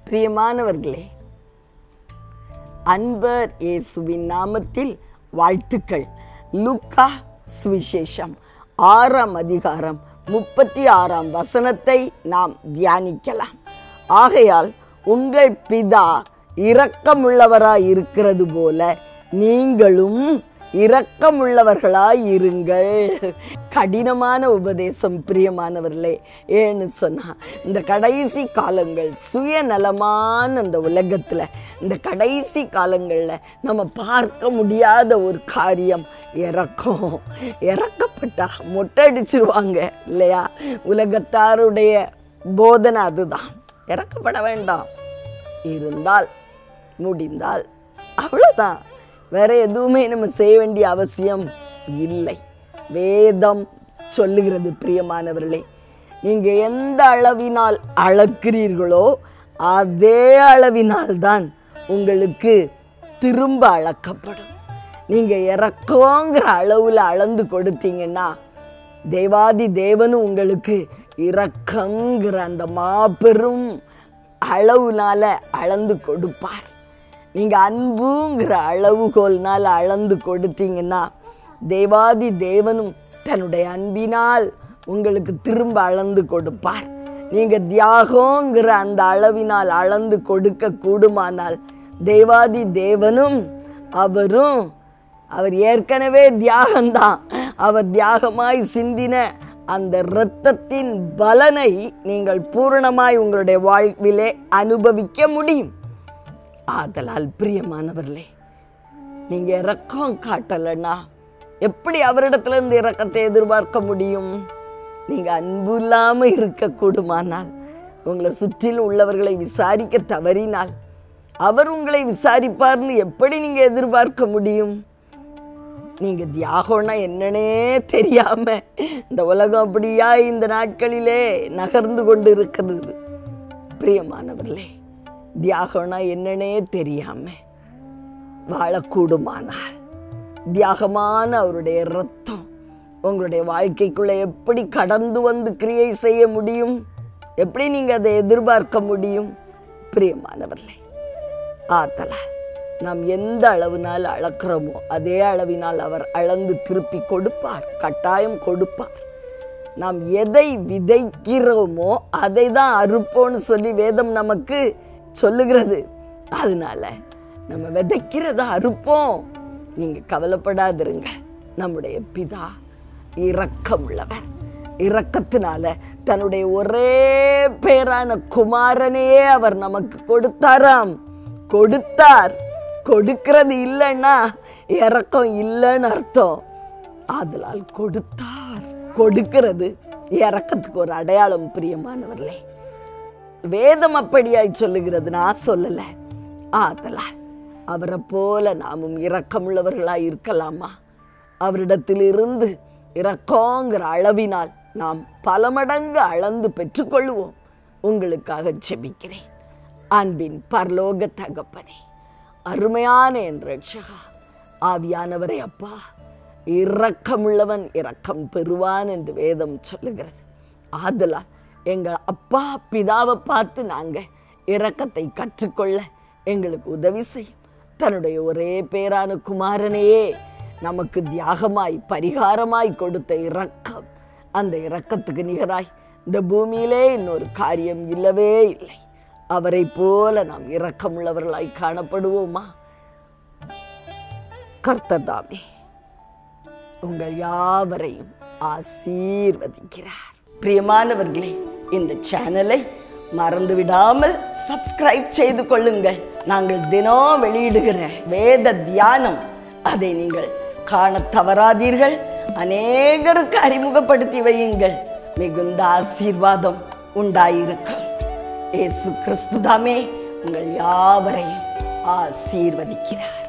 பிரியமானவர்களே அன்பர் இயேசுவின் நாமத்தில் வாழ்த்துக்கள் லுக்கா சுவிசேஷம் ஆறாம் அதிகாரம் முப்பத்தி ஆறாம் வசனத்தை நாம் தியானிக்கலாம் ஆகையால் உங்கள் பிதா இரக்கமுள்ளவராய் இருக்கிறது போல நீங்களும் இரக்கமுள்ளவர்களாய் இருங்கள் கடினமான உபதேசம் பிரியமானவர்களே ஏன்னு சொன்னா இந்த கடைசி காலங்கள் சுயநலமான இந்த உலகத்துல இந்த கடைசி காலங்கள்ல நம்ம பார்க்க முடியாத ஒரு காரியம் இறக்கம் இறக்கப்பட்டா மொட்டை அடிச்சிருவாங்க இல்லையா உலகத்தாருடைய போதனை அதுதான் இறக்கப்பட வேண்டாம் இருந்தால் முடிந்தால் அவ்வளோதான் வேற எதுவுமே நம்ம செய்ய வேண்டிய அவசியம் இல்லை வேதம் சொல்லுகிறது பிரியமானவர்களே நீங்க எந்த அளவினால் அளக்கிறீர்களோ அதே அளவினால் தான் உங்களுக்கு திரும்ப அளக்கப்படும் நீங்க இறக்கோங்கிற அளவுல அளந்து கொடுத்தீங்கன்னா தேவாதி தேவனும் உங்களுக்கு இரக்கங்கிற அந்த மாபெரும் அளவுனால அளந்து கொடுப்பார் நீங்க அன்புங்கிற அளவுகோல்னால அளந்து கொடுத்தீங்கன்னா தேவாதி தேவனும் தன்னுடைய அன்பினால் உங்களுக்கு திரும்ப அளந்து கொடுப்பார் நீங்க தியாகங்கிற அந்த அளவினால் அளந்து கொடுக்க கூடுமானால் தேவாதி தேவனும் அவரும் அவர் ஏற்கனவே தியாகம்தான் அவர் தியாகமாய் சிந்தின அந்த இரத்தத்தின் பலனை நீங்கள் பூரணமாய் உங்களுடைய வாழ்விலே அனுபவிக்க முடியும் ஆதலால் பிரியமானவர்களே நீங்க இரக்கம் காட்டலைன்னா எப்படி அவரிடத்துல இருந்து இரக்கத்தை எதிர்பார்க்க முடியும் நீங்க அன்பு இல்லாம இருக்க கூடுமானால் உங்களை சுற்றிலும் உள்ளவர்களை விசாரிக்க தவறினால் அவர் உங்களை விசாரிப்பார்னு எப்படி நீங்க எதிர்பார்க்க முடியும் நீங்க தியாகம்னா என்னன்னே தெரியாம இந்த உலகம் அப்படியா இந்த நாட்களிலே நகர்ந்து கொண்டு இருக்கிறது பிரியமானவர்களே தியாகம்னா என்னன்னே தெரியாம வாழக்கூடுமானால் தியாகமான அவருடைய ரத்தம் உங்களுடைய வாழ்க்கைக்குள்ள எப்படி கடந்து வந்து கிரியை செய்ய முடியும் எப்படி நீங்க அதை எதிர்பார்க்க முடியும் பிரியமானவர்களே ஆத்தலால் நாம் எந்த அளவினால் அளக்கிறோமோ அதே அளவினால் அவர் அளந்து திருப்பி கொடுப்பார் கட்டாயம் கொடுப்பார் நாம் எதை விதைக்கிறோமோ அதை தான் அறுப்போம்னு சொல்லி வேதம் நமக்கு சொல்லுகிறது அதனால நம்ம விதைக்கிறத அறுப்போம் நீங்க கவலைப்படாதிருங்க நம்முடைய பிதா இரக்கமுள்ளவர் இரக்கத்தினால தன்னுடைய ஒரே பேரான குமாரனையே அவர் நமக்கு கொடுத்தாராம் கொடுத்தார் கொடுக்கிறது இல்லைன்னா இறக்கம் இல்லைன்னு அர்த்தம் ஆதலால் கொடுத்தார் கொடுக்கிறது இறக்கத்துக்கு ஒரு அடையாளம் பிரியமானவர்களே வேதம் அப்படியாய் சொல்லுகிறது நான் சொல்லல ஆதலால் அவரை போல நாமும் இரக்கமுள்ளவர்களாய் இருக்கலாமா அவரிடத்திலிருந்து இரக்கங்கிற அளவினால் நாம் பல மடங்கு அளந்து பெற்றுக்கொள்வோம் உங்களுக்காக ஜெபிக்கிறேன் அன்பின் பரலோக தகப்பனே அருமையான என் ரட்சகா ஆவியானவரே அப்பா இரக்கமுள்ளவன் இரக்கம் பெறுவான் என்று வேதம் சொல்லுகிறது ஆதலால் எங்கள் அப்பா பிதாவை பார்த்து நாங்க இரக்கத்தை கற்றுக்கொள்ள எங்களுக்கு உதவி செய்யும் தன்னுடைய ஒரே பேரான குமாரனையே நமக்கு தியாகமாய் பரிகாரமாய் கொடுத்த இரக்கம் அந்த இரக்கத்துக்கு நிகராய் இந்த பூமியிலே இன்னொரு காரியம் இல்லவே இல்லை அவரை போல நாம் இரக்கமுள்ளவர்களாய் காணப்படுவோமா கர்த்ததாமே உங்கள் யாவரையும் ஆசீர்வதிக்கிறார் பிரியமானவர்களே இந்த சேனலை மறந்து விடாமல் சப்ஸ்கிரைப் செய்து கொள்ளுங்கள் நாங்கள் தினம் வெளியிடுகிற வேத தியானம் அதை நீங்கள் காண தவறாதீர்கள் அநேகருக்கு அறிமுகப்படுத்தி வையுங்கள் மிகுந்த ஆசீர்வாதம் உண்டாயிருக்கும் இயேசு கிறிஸ்துதாமே உங்கள் யாவரையும் ஆசீர்வதிக்கிறார்